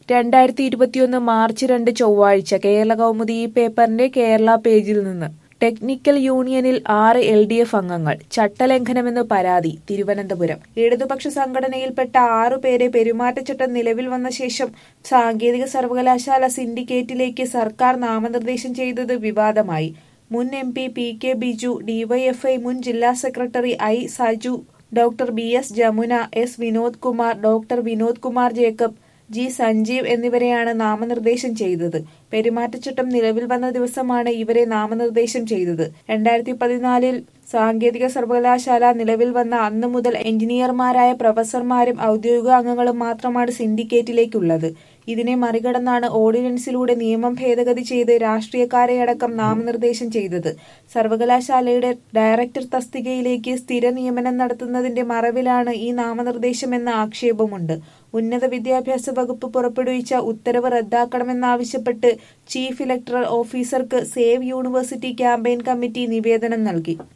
രണ്ടായിരത്തി ഇരുപത്തിയൊന്ന് മാർച്ച് രണ്ട് ചൊവ്വാഴ്ച കേരള കൗമുദി ഈ പേപ്പറിന്റെ കേരള പേജിൽ നിന്ന് ടെക്നിക്കൽ യൂണിയനിൽ ആറ് എൽ ഡി എഫ് അംഗങ്ങൾ ചട്ടലംഘനമെന്ന് പരാതി തിരുവനന്തപുരം ഇടതുപക്ഷ സംഘടനയിൽപ്പെട്ട ആറു പേരെ പെരുമാറ്റച്ചട്ടം നിലവിൽ വന്ന ശേഷം സാങ്കേതിക സർവകലാശാല സിൻഡിക്കേറ്റിലേക്ക് സർക്കാർ നാമനിർദ്ദേശം ചെയ്തത് വിവാദമായി മുൻ M P P K Biju DYFI മുൻ ജില്ലാ സെക്രട്ടറി I Saju doctor B S Jamuna S Vinod Kumar doctor Vinod Kumar Jacob G Sanjeev എന്നിവരെയാണ് നാമനിർദ്ദേശം ചെയ്തത് പെരുമാറ്റച്ചട്ടം നിലവിൽ വന്ന ദിവസമാണ് ഇവരെ നാമനിർദ്ദേശം ചെയ്തത് രണ്ടായിരത്തി പതിനാലിൽ സാങ്കേതിക സർവകലാശാല നിലവിൽ വന്ന അന്നു മുതൽ എഞ്ചിനീയർമാരായ പ്രൊഫസർമാരും ഔദ്യോഗിക അംഗങ്ങളും മാത്രമാണ് സിൻഡിക്കേറ്റിലേക്കുള്ളത് ഇതിനെ മറികടന്നാണ് ഓർഡിനൻസിലൂടെ നിയമം ഭേദഗതി ചെയ്ത് രാഷ്ട്രീയക്കാരെയടക്കം നാമനിർദ്ദേശം ചെയ്തത് സർവകലാശാലയുടെ ഡയറക്ടർ തസ്തികയിലേക്ക് സ്ഥിര നിയമനം നടത്തുന്നതിന്റെ മറവിലാണ് ഈ നാമനിർദ്ദേശമെന്ന ആക്ഷേപമുണ്ട് ഉന്നത വിദ്യാഭ്യാസ വകുപ്പ് പുറപ്പെടുവിച്ച ഉത്തരവ് റദ്ദാക്കണമെന്നാവശ്യപ്പെട്ട് ചീഫ് ഇലക്ടറൽ ഓഫീസർക്ക് സേവ് യൂണിവേഴ്സിറ്റി ക്യാമ്പയിൻ കമ്മിറ്റി നിവേദനം നൽകി